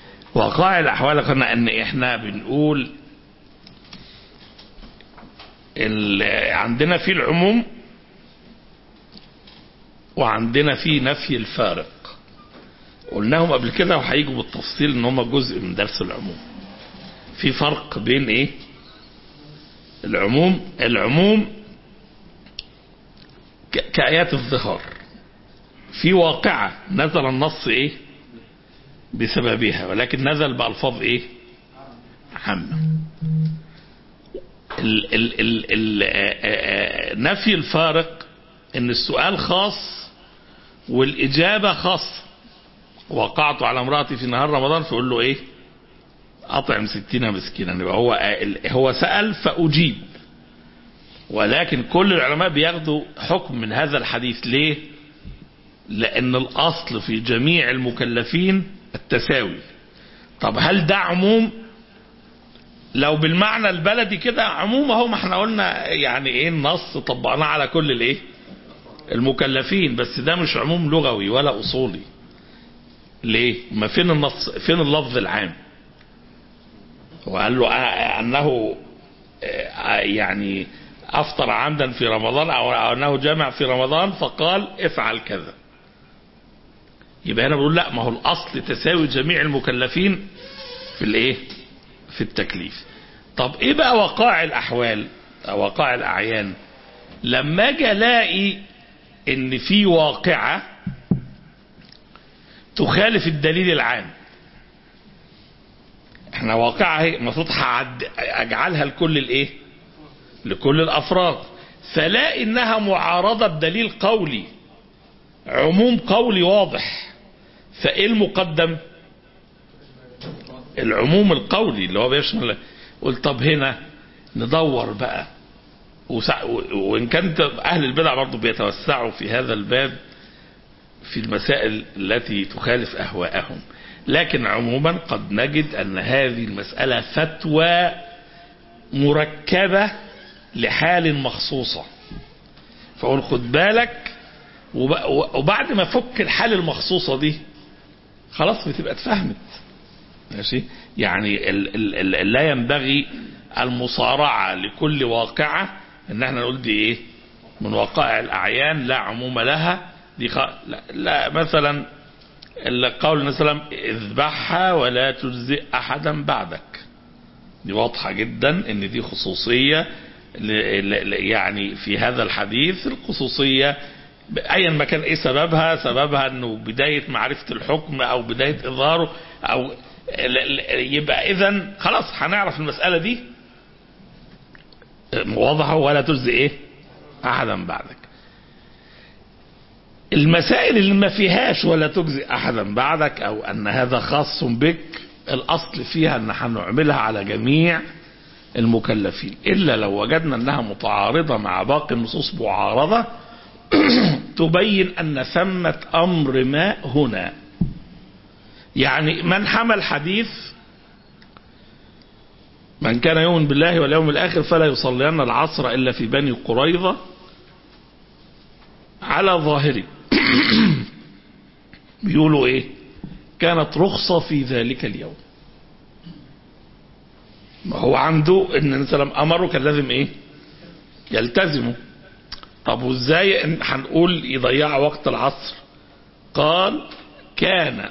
وقائع الأحوال قلنا أن إحنا بنقول ال- عندنا في العموم وعندنا في نفي الفارق قلناهم قبل كده وهيجوا بالتفصيل ان هم جزء من درس العموم في فرق بين ايه العموم العموم ك- كآيات الظهار في واقعة نزل النص ايه بسببها ولكن نزل بألفاظ ايه عامة ال ال ال ال آه، آه، نفي الفارق ان السؤال خاص والإجابة خاصة وقعت على امرأتي في نهار رمضان فيقول له ايه أطعم ستين مسكينا يبقى هو هو سأل فأجيب ولكن كل العلماء بياخدوا حكم من هذا الحديث ليه لأن الأصل في جميع المكلفين التساوي طب هل ده عموم لو بالمعنى البلدي كده عموم اهو ما احنا قلنا يعني ايه النص طبقناه على كل الايه المكلفين بس ده مش عموم لغوي ولا اصولي ليه ما فين النص فين اللفظ العام وقال له آه انه آه يعني افطر عمدا في رمضان او أو انه جامع في رمضان فقال افعل كذا يبقى انا بقول لا ما هو الاصل تساوي جميع المكلفين في الايه في التكليف طب ايه بقى وقائع الاحوال أو وقائع الاعيان لما اجي الاقي ان في واقعه تخالف الدليل العام احنا واقعه هي المفروض هعد- اجعلها لكل الايه لكل الافراد فلا انها معارضه بدليل قولي عموم قولي واضح فايه المقدم العموم القولي اللي هو بيشمل قلت طب هنا ندور بقى وسع- و- وان كانت اهل البدع برضه بيتوسعوا في هذا الباب في المسائل التي تخالف اهواءهم لكن عموما قد نجد ان هذه المساله فتوى مركبه لحال مخصوصه فاقول خد بالك وب- وبعد ما فك الحال المخصوصه دي خلاص بتبقى اتفهمت ماشي يعني ال ال ال لا ينبغي المصارعة لكل واقعة ان احنا نقول دي ايه من وقائع الاعيان لا عموم لها دي خ... لا, لا مثلا القول النبي صلى الله عليه وسلم اذبحها ولا تجزئ احدا بعدك دي واضحة جدا ان دي خصوصية ل... ل... ل- يعني في هذا الحديث الخصوصية ايا ما كان ايه سببها سببها انه بداية معرفة الحكم او بداية اظهاره او ل- ل- يبقى اذا خلاص هنعرف المسألة دي واضحة ولا تجزي ايه احدا بعدك المسائل اللي ما فيهاش ولا تجزي احدا بعدك او ان هذا خاص بك الاصل فيها ان هنعملها على جميع المكلفين الا لو وجدنا انها متعارضة مع باقي النصوص معارضة تبين ان ثمة امر ما هنا يعني من حمل حديث من كان يؤمن بالله واليوم الآخر فلا يصلين العصر إلا في بني قريظة على ظاهره بيقولوا إيه كانت رخصة في ذلك اليوم ما هو عنده ان النبي صلى الله عليه وسلم امره كان لازم ايه يلتزمه طب وازاي إن- هنقول يضيع وقت العصر قال كان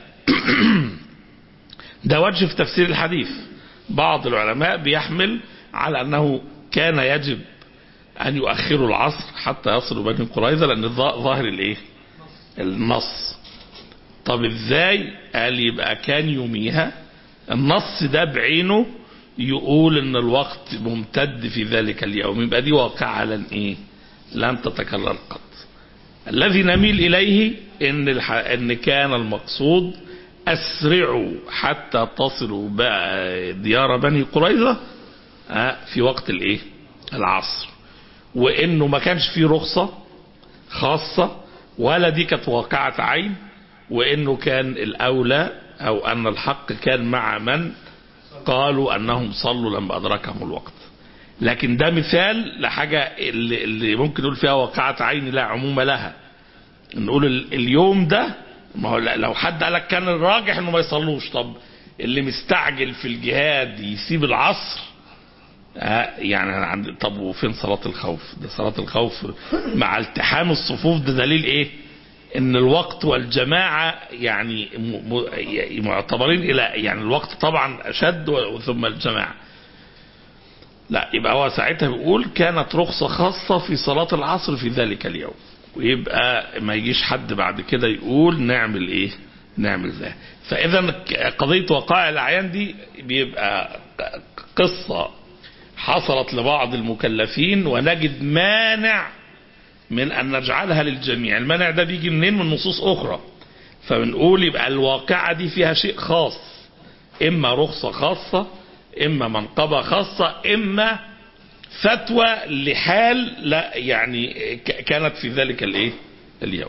ده وجه في تفسير الحديث بعض العلماء بيحمل على أنه كان يجب أن يؤخروا العصر حتى يصلوا بني قريظة لأن الظا- ظاهر الإيه النص طب إزاي قال يبقى كان يوميها النص ده بعينه يقول ان الوقت ممتد في ذلك اليوم يبقى دي واقعة لن ايه لن تتكرر قط الذي نميل اليه ان الح... ان كان المقصود اسرعوا حتى تصلوا بقى ديار بني قريظة آه، في وقت الايه العصر وانه ما كانش فيه رخصة خاصة ولا دي كانت واقعة عين وانه كان الاولى او ان الحق كان مع من قالوا انهم صلوا لما ادركهم الوقت لكن ده مثال لحاجة اللي, اللي ممكن نقول فيها واقعة عين لا عموم لها نقول ال- اليوم ده ما هو لا- لو حد قالك كان الراجح انه ما يصلوش طب اللي مستعجل في الجهاد يسيب العصر آه يعني أنا عند طب وفين صلاة الخوف ده صلاة الخوف مع التحام الصفوف ده دليل ايه ان الوقت والجماعة يعني م- م- معتبرين الى يعني الوقت طبعا اشد و- ثم الجماعة لا يبقى هو ساعتها بيقول كانت رخصة خاصة في صلاة العصر في ذلك اليوم ويبقى ما يجيش حد بعد كده يقول نعمل ايه نعمل ذا فاذا قضية وقائع الاعيان دي بيبقى قصة حصلت لبعض المكلفين ونجد مانع من ان نجعلها للجميع المانع ده بيجي منين من نصوص اخرى فبنقول يبقى الواقعة دي فيها شيء خاص اما رخصة خاصة اما منقبة خاصة اما فتوى لحال لا يعني ك- كانت في ذلك الايه اليوم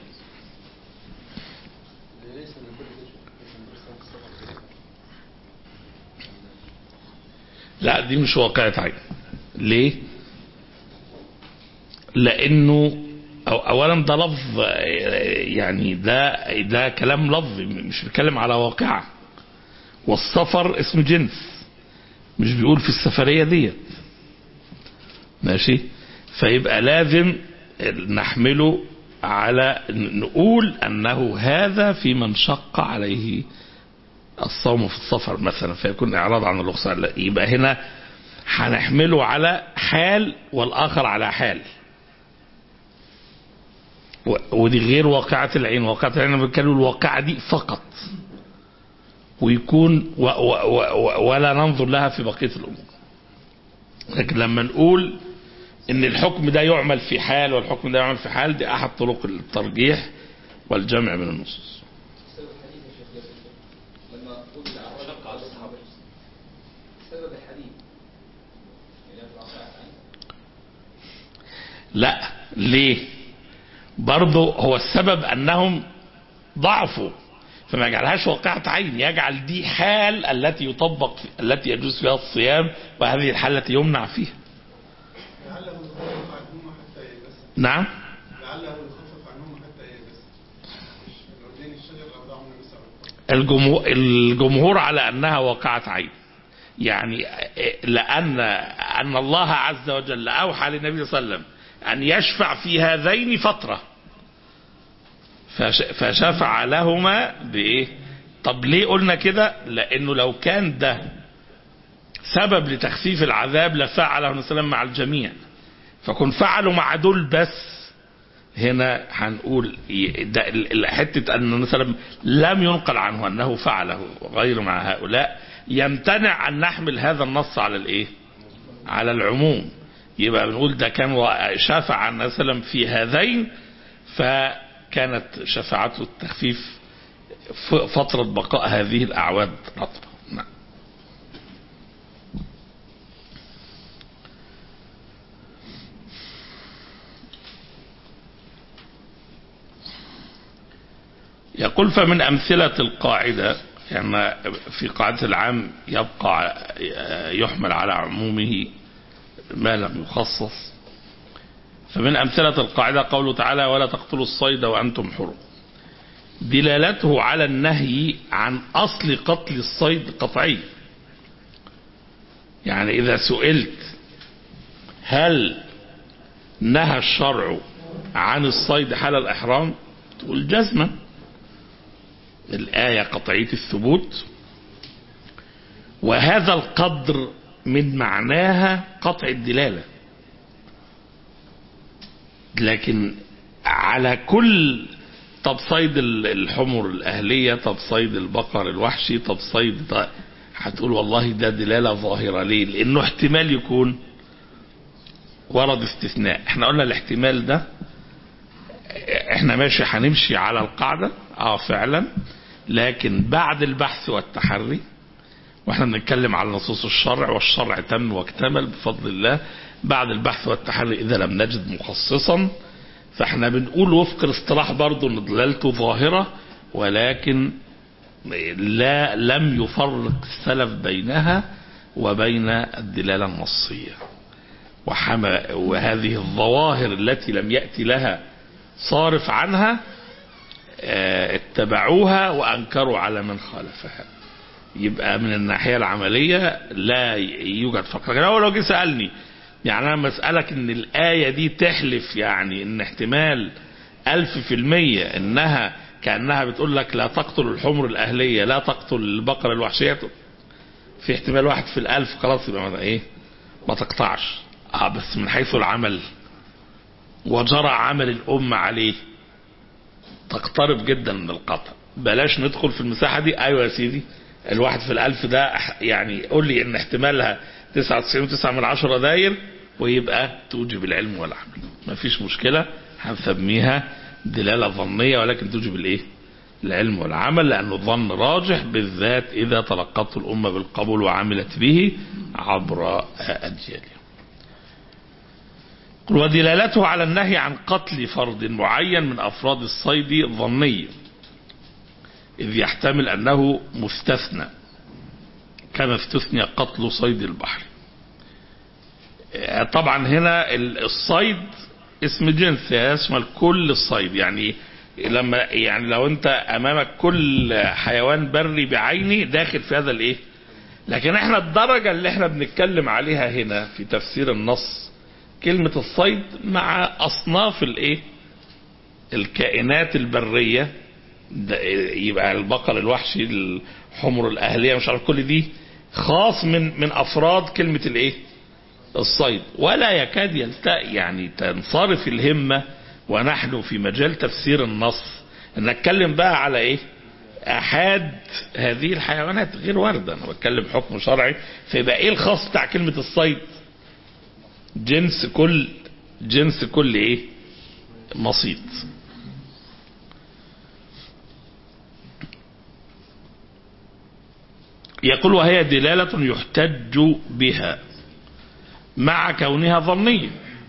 لا دي مش واقعة عين ليه لانه أو اولا ده لفظ آه، يعني ده ده كلام لفظي مش بيتكلم على واقعة والسفر اسم جنس مش بيقول في السفرية ديت ماشي فيبقى لازم نحمله على نقول انه هذا في من شق عليه الصوم في السفر مثلا فيكون اعراض عن الرخصة لا، يبقى هنا هنحمله على حال والاخر على حال و- ودي غير واقعة العين واقعة العين أنا بتكلم الواقعة دي فقط ويكون و و و و ولا ننظر لها في بقية الأمور لكن لما نقول ان الحكم ده يعمل في حال والحكم ده يعمل في حال دي احد طرق الترجيح والجمع من النصوص سبب الحديث يا شيخ ياسر لما تقول الأعراب على الصحابة سبب الحديث يعني في الواقع لا ليه برضه هو السبب انهم ضعفوا فما يجعلهاش واقعة عين يجعل دي حال التي يطبق في التي يجوز فيها الصيام وهذه الحالة التي يمنع فيها لعله يخفف عنهم حتى ييبس نعم لعله يخفف عنهم حتى ييبس لو دين الشجر أودعهم النبي صلى الله عليه وسلم الجمهور, الجمهور على انها واقعة عين يعني لان ان الله عز وجل اوحى للنبي صلى الله عليه وسلم ان يشفع في هذين فترة فش- فشفع لهما بايه طب ليه قلنا كده لانه لو كان ده سبب لتخفيف العذاب لفعله النبي صلى الله عليه وسلم مع الجميع فكن فعلوا مع دول بس هنا هنقول ي- ده ال- ال- حتة أن النبي صلى الله عليه وسلم لم ينقل عنه أنه فعله غير مع هؤلاء يمتنع أن نحمل هذا النص على الإيه على العموم يبقى بنقول ده كان و- شافع عن النبي صلى الله عليه وسلم في هذين فكانت شفاعته التخفيف ف- فترة بقاء هذه الأعواد رطبة نعم يقول فمن أمثلة القاعدة يعني في قاعدة العام يبقى يحمل على عمومه ما لم يخصص فمن أمثلة القاعدة قوله تعالى ولا تقتلوا الصيد وأنتم حرم دلالته على النهي عن أصل قتل الصيد قطعي يعني إذا سئلت هل نهى الشرع عن الصيد حال الإحرام تقول جزما الآية قطعية الثبوت وهذا القدر من معناها قطع الدلالة لكن على كل طب صيد ال- الحمر الأهلية طب صيد البقر الوحشي طب صيد ط- هتقول والله ده دلالة ظاهرة ليه لأنه احتمال يكون ورد استثناء احنا قلنا الاحتمال ده احنا ماشي هنمشي على القاعدة اه فعلا لكن بعد البحث والتحري واحنا بنتكلم على نصوص الشرع والشرع تم واكتمل بفضل الله بعد البحث والتحري اذا لم نجد مخصصا فاحنا بنقول وفق الاصطلاح برضه ان دلالته ظاهرة ولكن لا لم يفرق السلف بينها وبين الدلالة النصية وحمى وهذه الظواهر التي لم يأتي لها صارف عنها آه، اتبعوها وأنكروا على من خالفها يبقى من الناحية العملية لا يوجد فرق لكن هو لو جه سألني يعني أنا مسألك إن الآية دي تحلف يعني إن احتمال ألف في المية إنها كأنها بتقول لك لا تقتل الحمر الأهلية لا تقتل البقرة الوحشية في احتمال واحد في الألف خلاص يبقى ما- إيه ما تقطعش اه بس من حيث العمل وجرى عمل الأمة عليه تقترب جدا من القطع بلاش ندخل في المساحة دي أيوة يا سيدي الواحد في الألف ده أح- يعني قول لي إن احتمالها 99.9 من عشرة داير ويبقى توجب العلم والعمل مفيش مشكلة هنسميها دلالة ظنية ولكن توجب الإيه العلم والعمل لأنه الظن راجح بالذات إذا تلقته الأمة بالقبول وعملت به عبر أجيالها قل ودلالته على النهي عن قتل فرد معين من أفراد الصيد ظنية إذ يحتمل أنه مستثنى كما استثني قتل صيد البحر طبعا هنا ال- الصيد اسم جنس يشمل كل الصيد يعني لما يعني لو انت امامك كل حيوان بري بعينه داخل في هذا الايه لكن احنا الدرجة اللي احنا بنتكلم عليها هنا في تفسير النص كلمة الصيد مع اصناف الايه الكائنات البرية ده يبقى البقر الوحشي الحمر الاهلية مش عارف كل دي خاص من من افراد كلمة الايه الصيد ولا يكاد يلتقي يعني تنصرف الهمة ونحن في مجال تفسير النص ان نتكلم بقى على ايه احاد هذه الحيوانات غير واردة انا بتكلم حكم شرعي فيبقى ايه الخاص بتاع كلمة الصيد جنس كل جنس كل ايه مصيد يقول وهي دلالة يحتج بها مع كونها ظنية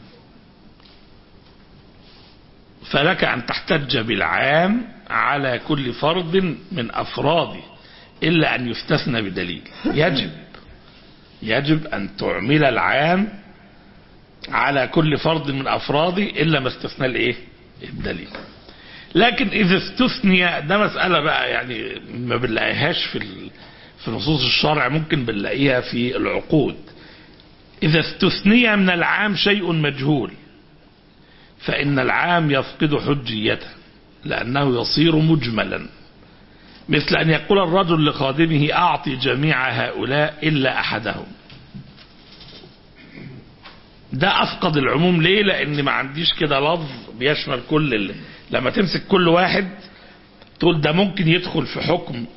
فلك أن تحتج بالعام على كل فرد من أفراده إلا أن يستثنى بدليل يجب يجب أن تعمل العام على كل فرد من أفراده إلا ما استثنى الإيه الدليل لكن إذا استثني ده مسألة بقى يعني ما بنلاقيهاش في ال- في نصوص الشرع ممكن بنلاقيها في العقود إذا استثني من العام شيء مجهول فإن العام يفقد حجيته لأنه يصير مجملا مثل أن يقول الرجل لخادمه أعطي جميع هؤلاء إلا أحدهم ده أفقد العموم ليه لأن ما عنديش كده لفظ بيشمل كل اللي لما تمسك كل واحد تقول ده ممكن يدخل في حكم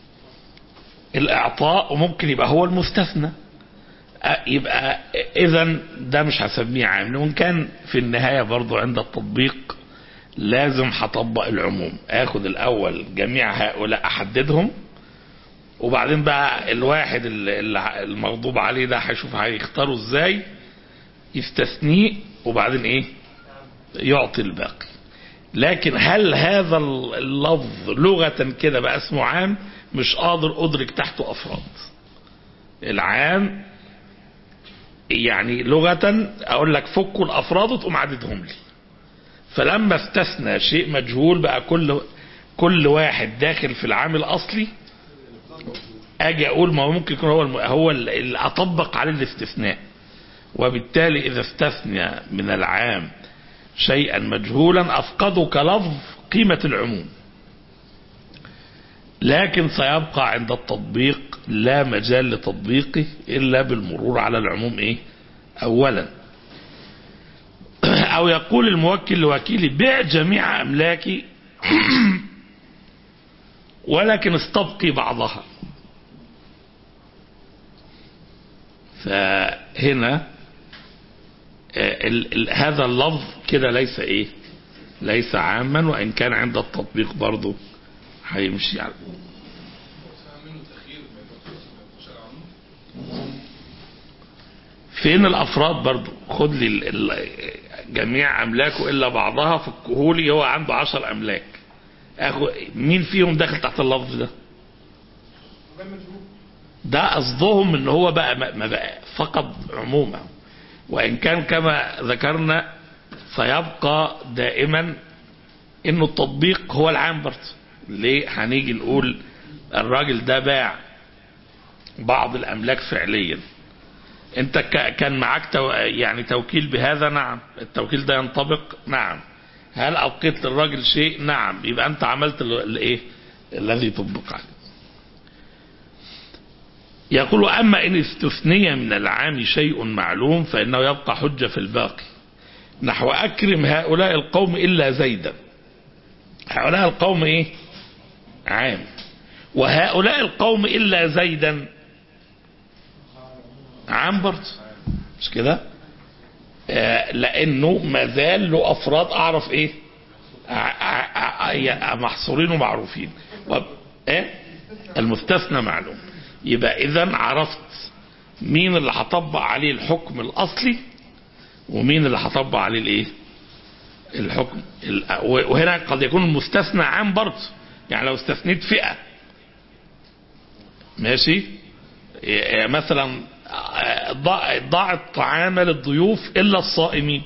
الإعطاء وممكن يبقى هو المستثنى يبقى اذا ده مش هسميه عام وان كان في النهاية برضو عند التطبيق لازم هطبق العموم اخد الاول جميع هؤلاء احددهم وبعدين بقى الواحد اللي- اللي المغضوب عليه ده هيشوف هيختاره ازاي يستثنيه وبعدين ايه يعطي الباقي لكن هل هذا اللفظ لغة كده بقى اسمه عام مش قادر ادرك تحته افراد العام يعني لغة اقول لك فكوا الافراد وتقوم عددهم لي فلما استثنى شيء مجهول بقى كل كل واحد داخل في العام الاصلي اجي اقول ما هو ممكن يكون هو الم... هو اللي اطبق عليه الاستثناء وبالتالي اذا استثنى من العام شيئا مجهولا افقده كلفظ قيمة العموم لكن سيبقى عند التطبيق لا مجال لتطبيقه الا بالمرور على العموم ايه اولا او يقول الموكل لوكيلي بيع جميع املاكي ولكن استبقي بعضها فهنا آه، ال- ال- هذا اللفظ كده ليس ايه ليس عاما وان كان عند التطبيق برضه هيمشي على منه تخيير ما يدخلش على العموم فين الافراد برضو خد لي ال- ال- جميع املاكه الا بعضها في الكهولي هو عنده عشر املاك اخو مين فيهم داخل تحت اللفظ ده غير مجهول ده قصدهم ان هو بقى ما ما بقى فقد عمومه وان كان كما ذكرنا سيبقى دائما انه التطبيق هو العام برضه ليه هنيجي نقول الراجل ده باع بعض الاملاك فعليا انت ك- كان معاك تو يعني توكيل بهذا نعم التوكيل ده ينطبق نعم هل ابقيت للراجل شيء نعم يبقى انت عملت ال- الايه الذي يطبق عليه يقول اما ان استثني من العام شيء معلوم فانه يبقى حجه في الباقي نحو اكرم هؤلاء القوم الا زيدا هؤلاء القوم ايه عام وهؤلاء القوم الا زيدا عام برضه مش كده آه، لانه ما زال له افراد اعرف ايه ع- ع- ع- محصورين ومعروفين و- ايه المستثنى معلوم يبقى اذا عرفت مين اللي هطبق عليه الحكم الاصلي ومين اللي هطبق عليه الايه الحكم ال- وهنا قد يكون المستثنى عام برضه يعني لو استثنيت فئه ماشي إيه، مثلا آه، ضاع ضاع الطعام للضيوف الا الصائمين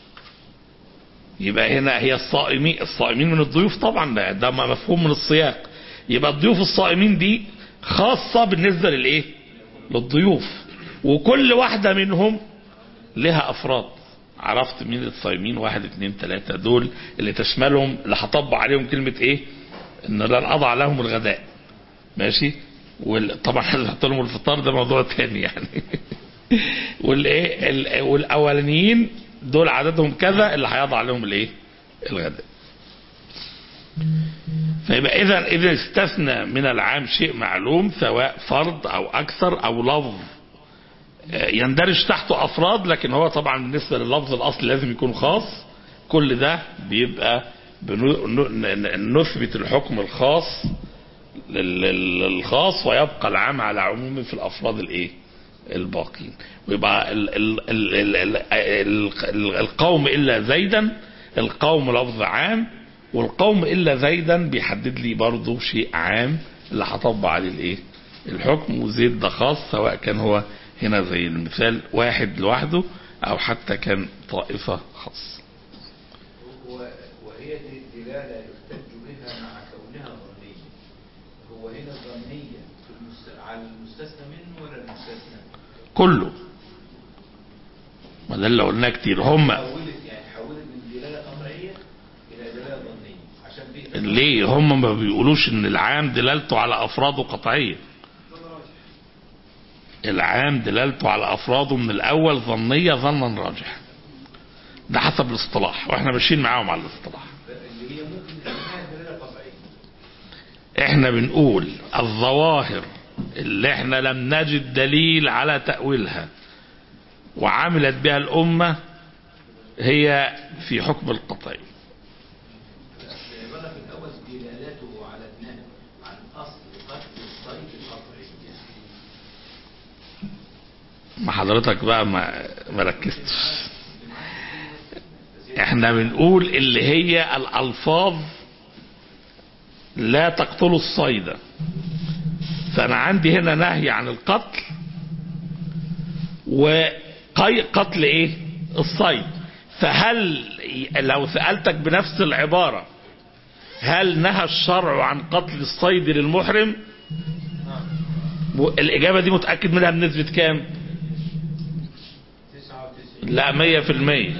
يبقى هنا هي الصائمين الصائمين من الضيوف طبعا ده, ده ما مفهوم من السياق يبقى الضيوف الصائمين دي خاصة بالنسبة للايه للضيوف وكل واحدة منهم لها افراد عرفت مين الصايمين واحد اتنين تلاتة دول اللي تشملهم اللي هطبق عليهم كلمة ايه ان لن اضع لهم الغداء ماشي وطبعا هنحط لهم الفطار ده موضوع تاني يعني والايه ال- والاولانيين دول عددهم كذا اللي هيضع لهم الايه الغداء فيبقى اذا اذا استثنى من العام شيء معلوم سواء فرد او اكثر او لفظ آه، يندرج تحته افراد لكن هو طبعا بالنسبه لللفظ الاصلي لازم يكون خاص كل ده بيبقى بنو- ن- نثبت الحكم الخاص لل- لل- الخاص ويبقى العام على عمومه في الافراد الايه الباقين ويبقى ال ال ال ال ال ال ال القوم الا زيدا القوم لفظ عام والقوم الا زيدا بيحدد لي برضه شيء عام اللي هطبق عليه الايه الحكم وزيد ده خاص سواء كان هو هنا زي المثال واحد لوحده او حتى كان طائفة خاصة و- وهي دي الدلالة يحتج بها مع كونها ظنية هو هنا ظنية في المست... على المستثنى منه ولا المستثنى؟ كله ما ده اللي قلناه كتير هم حولت يعني حولت من دلالة قطعية إلى دلالة ظنية عشان بيه ليه هم ما بيقولوش ان العام دلالته على افراده قطعيه العام دلالته على افراده من الاول ظنيه ظنا راجحا ده حسب الاصطلاح واحنا ماشيين معاهم على الاصطلاح اللي هي ممكن تكون دلالة قطعية احنا بنقول الظواهر اللي احنا لم نجد دليل على تأويلها وعملت بها الأمة هي في حكم القطعي العبارة في الأول دلالته على النهي عن أصل قتل الصيد القطعي ما حضرتك بقى ما ما ركزتش احنا بنقول اللي هي الالفاظ لا تقتل الصيد فانا عندي هنا نهي عن القتل وقتل ايه الصيد فهل لو سألتك بنفس العبارة هل نهى الشرع عن قتل الصيد للمحرم الإجابة دي متأكد منها بنسبة كام 99 لا مية في المية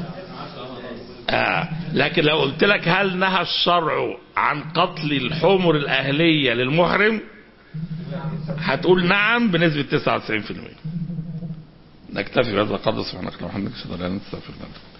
آه. لكن لو قلت لك هل نهى الشرع عن قتل الحمر الأهلية للمحرم هتقول نعم بنسبة 99% نكتفي بهذا القدر سبحانك اللهم وبحمدك اشهد ان لا اله الا انت استغفرك واتوب إليك.